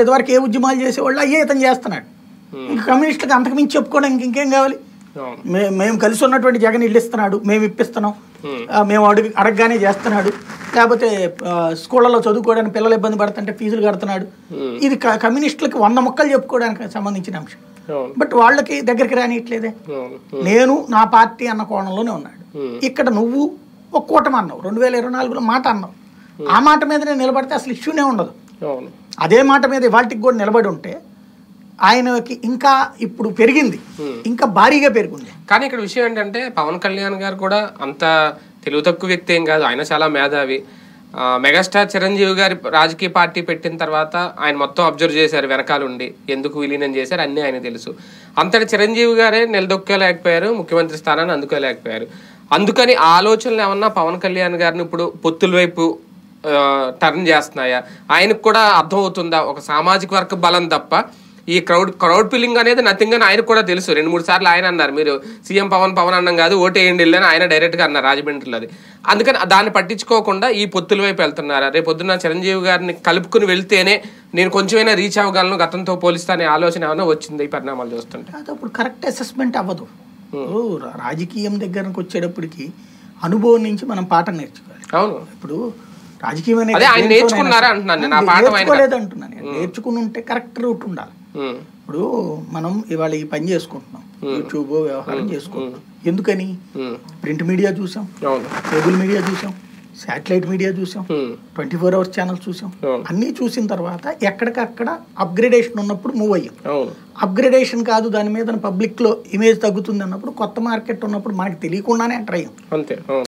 కమ్యూనిస్టులు ఇదివరకు ఏ ఉద్యమాలు చేసేవాళ్ళు అయ్యే ఇతను చేస్తున్నాడు ఇంకా కమ్యూనిస్టులకు అంతకుమించి చెప్పుకోవడానికి ఇంకేం కావాలి అవును మే మేము కలిసి ఉన్నటువంటి జగన్ ఇల్లు ఇస్తున్నాడు మేము ఇప్పిస్తున్నాం ఆ, మేము అడుగు అడగగానే చేస్తున్నాడు లేకపోతే ఆ, స్కూళ్ళలో చదువుకోవడానికి పిల్లలు ఇబ్బంది పడుతుంటే ఫీజులు కడుతున్నాడు ఇది క- కమ్యూనిస్టులకి వంద మొక్కలు చెప్పుకోవడానికి సంబంధించిన అంశం అవును బట్ వాళ్ళకి దగ్గరికి రానియట్లేదే అవును నేను నా పార్టీ అన్న కోణంలోనే ఉన్నాడు ఇక్కడ నువ్వు ఒక కూటమి అన్నావు రెండు వేల ఇరవై నాలుగులో మాట అన్నావు ఆ మాట మీదనే నిలబడితే అసలు ఇష్యూనే ఉండదు అవును అదే మాట మీద ఇవాళకి కూడా నిలబడి ఉంటే ఆయనకి ఇంకా ఇప్పుడు పెరిగింది ఇంకా భారీగా పెరిగింది కానీ ఇక్కడ విషయం ఏంటంటే పవన్ కళ్యాణ్ గారు కూడా అంత తెలివి తక్కువ వ్యక్తి ఏం కాదు ఆయన చాలా మేధావి ఆ, మెగాస్టార్ చిరంజీవి గారి రాజకీయ పార్టీ పెట్టిన తర్వాత ఆయన మొత్తం అబ్జర్వ్ చేశారు వెనకాల ఉండి ఎందుకు విలీనం చేశారు అన్నీ ఆయన తెలుసు అంతటి చిరంజీవి గారే నిలదొక్కోలేకపోయారు ముఖ్యమంత్రి స్థానాన్ని అందుకోలేకపోయారు అందుకని ఆ ఆలోచనలు ఏమన్నా పవన్ కళ్యాణ్ గారిని ఇప్పుడు పొత్తుల వైపు టర్న్ చేస్తున్నాయా ఆయనకు కూడా అర్థం అవుతుందా ఒక సామాజిక వర్గ బలం తప్ప ఈ క్రౌడ్ క్రౌడ్ పిల్లింగ్ అనేది నథింగ్ అని ఆయనకు కూడా తెలుసు రెండు మూడు సార్లు ఆయన అన్నారు మీరు సీఎం పవన్ పవన్ అన్నం కాదు ఓటేయండి వెళ్ళని ఆయన డైరెక్ట్ గా అన్నారు రాజమండ్రిలో అది అందుకని దాన్ని పట్టించుకోకుండా ఈ పొత్తుల వైపు వెళ్తున్నారా రేపు పొద్దున్న చిరంజీవి గారిని కలుపుకుని వెళ్తేనే నేను కొంచెమైనా రీచ్ అవ్వగలను గతంతో పోలిస్తే అనే ఆలోచన ఏమైనా వచ్చింది ఈ పరిణామాలు చూస్తుంటే అది అప్పుడు కరెక్ట్ అసెస్మెంట్ అవ్వదు ఇప్పుడు రా- రాజకీయం దగ్గరకు వచ్చేటప్పటికి అనుభవం నుంచి మనం పాఠం నేర్చుకోవాలి అవును ఇప్పుడు రాజకీయం అనేది అదే ఆయన దేంతోనైనా నేర్చుకున్నారా సరే. అంటున్నాను నేను. ఆ పాఠం ఆయన- నేర్చుకోలేదు అంటున్నాను నేను. నేర్చుకుని ఉంటే కరెక్ట్ రూట్ ఉండాలి ఉమ్, ఇప్పుడు మనం ఇవాళ ఈ పని చేసుకుంటున్నాం యూట్యూబ్ వ్యవహారం చేసుకుంటున్నాం ఎందుకని ఉమ్, ప్రింట్ మీడియా చూసాం అవును కేబుల్ మీడియా చూసాం శాటిలైట్ మీడియా చూసాం ఉమ్, ట్వంటీ ఫోర్ అవర్స్ ఛానల్స్ చూసాం అవును. అన్నీ చూసిన తర్వాత ఎక్కడికక్కడ అప్గ్రేడేషన్ ఉన్నప్పుడు మూవ్ అయ్యాం అవును అప్గ్రేడేషన్ కాదు దాని మీద పబ్లిక్లో ఇమేజ్ తగ్గుతుంది అన్నప్పుడు కొత్త మార్కెట్ ఉన్నప్పుడు మనకి తెలియకుండానే ఎంటర్ అయ్యాం అంతే అవును